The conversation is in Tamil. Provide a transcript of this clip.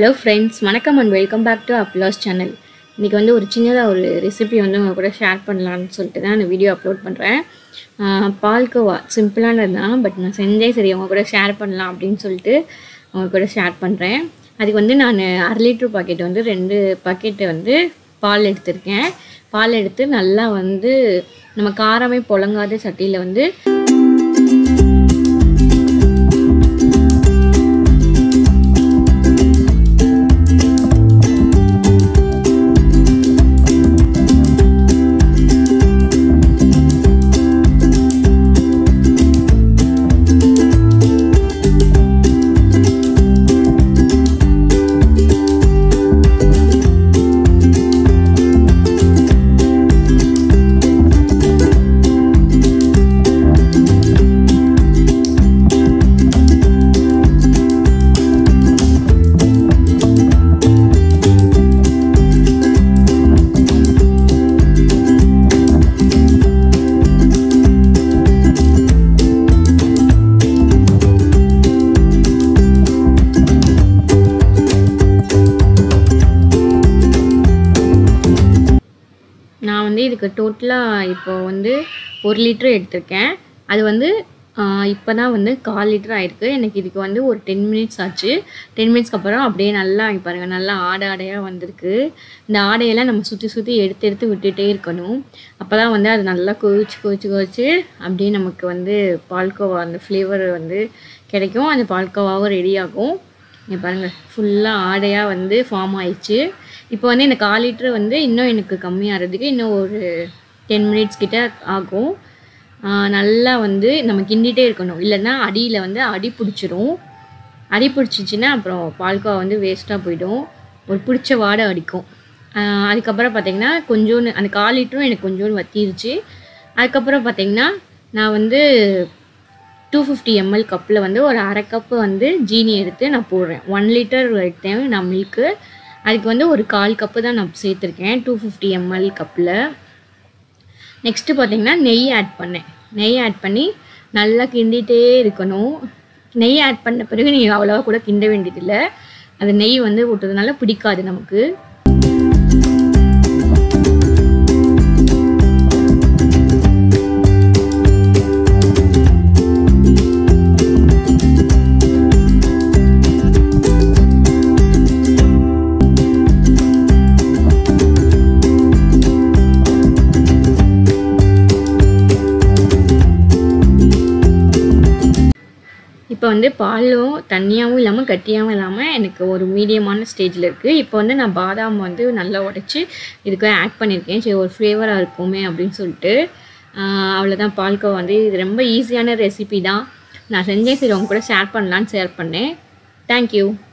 ஹலோ ஃப்ரெண்ட்ஸ் வணக்கம் and welcome back to Applause channel இன்றைக்கி வந்து ஒரு சின்னதாக ஒரு ரெசிபி வந்து உங்கள் கூட ஷேர் பண்ணலான்னு சொல்லிட்டு தான் இந்த வீடியோ அப்லோட் பண்ணுறேன் பால்கோவா சிம்பிளானது தான் பட் நான் செஞ்சே சரி உங்கள் கூட ஷேர் பண்ணலாம் அப்படின்னு சொல்லிட்டு உங்க கூட ஷேர் பண்ணுறேன் அதுக்கு வந்து நான் அரை லிட்டர் பாக்கெட் வந்து ரெண்டு பாக்கெட்டு வந்து பால் எடுத்திருக்கேன் பால் எடுத்து நல்லா வந்து நம்ம காரமே புழங்காத சட்டியில் வந்து நான் வந்து இதுக்கு டோட்டலாக இப்போ வந்து ஒரு லிட்ரு எடுத்திருக்கேன் அது வந்து இப்போ தான் வந்து கால் லிட்டர் ஆயிருக்கு எனக்கு இதுக்கு வந்து ஒரு டென் மினிட்ஸ் ஆச்சு டென் மினிட்ஸ்க்கு அப்புறம் அப்படியே நல்லா இங்க பாருங்க நல்லா ஆடை ஆடையாக வந்திருக்கு இந்த ஆடையெல்லாம் நம்ம சுற்றி சுற்றி எடுத்து எடுத்து விட்டுட்டே இருக்கணும் அப்போ தான் வந்து அது நல்லா கொதிச்சு கொதிச்சு கொதிச்சு அப்படியே நமக்கு வந்து பால்கோவா அந்த ஃப்ளேவர் வந்து கிடைக்கும் அந்த பால்கோவாவும் ரெடி ஆகும் இங்கே பாருங்கள் ஃபுல்லாக ஆடையாக வந்து ஃபார்ம் ஆயிடுச்சு இப்போ வந்து இந்த கால் லிட்ரு வந்து இன்னும் எனக்கு கம்மியாகிறதுக்கு இன்னும் ஒரு டென் மினிட்ஸ் கிட்ட ஆகும் ஆஹ் நல்லா வந்து நம்ம கிண்டிகிட்டே இருக்கணும் இல்லைன்னா அடியில் வந்து அடி பிடிச்சிரும் அடி பிடிச்சிச்சின்னா அப்புறம் பால்கோவா வந்து வேஸ்ட்டாக போயிடும் ஒரு பிடிச்ச வாடை அடிக்கும் ஆஹ் அதுக்கப்புறம் பார்த்தீங்கன்னா கொஞ்சோண்டு அந்த கால் லிட்டரும் எனக்கு கொஞ்சோண்டு வத்திருச்சு அதுக்கப்புறம் பார்த்தீங்கன்னா நான் வந்து டூ ஃபிஃப்டி எம்எல் கப்பில் வந்து ஒரு அரை கப்பு வந்து ஜீனி எடுத்து நான் போடுறேன் ஒன் லிட்டர் எடுத்தேன் நான் மில்க்கு அதுக்கு வந்து ஒரு கால் கப்பு தான் நான் சேர்த்துருக்கேன் டூ ஃபிஃப்டி எம்எல் கப்பில் நெக்ஸ்ட்டு பார்த்தீங்கன்னா நெய் ஆட் பண்ணேன் நெய் ஆட் பண்ணி நல்லா கிண்டிகிட்டே இருக்கணும் நெய் ஆட் பண்ண பிறகு நீங்கள் அவ்வளோவா கூட கிண்ட வேண்டியதில்லை அது நெய் வந்து விட்டதுனால பிடிக்காது நமக்கு இப்போ வந்து பாலும் தண்ணியாகவும் இல்லாமல் கட்டியாகவும் இல்லாமல் எனக்கு ஒரு மீடியமான ஸ்டேஜில் இருக்குது இப்போ வந்து நான் பாதாம் வந்து நல்லா உடச்சி இதுக்கு ஆட் பண்ணியிருக்கேன் சரி ஒரு ஃப்ளேவராக இருக்குமே அப்படின்னு சொல்லிட்டு ஆஹ் அவ்வளோதான் பால்கோவா வந்து இது ரொம்ப ஈஸியான ரெசிபி தான் நான் செஞ்சேன் சரி உங்க கூட ஷேர் பண்ணலான்னு ஷேர் பண்ணேன் தேங்க்யூ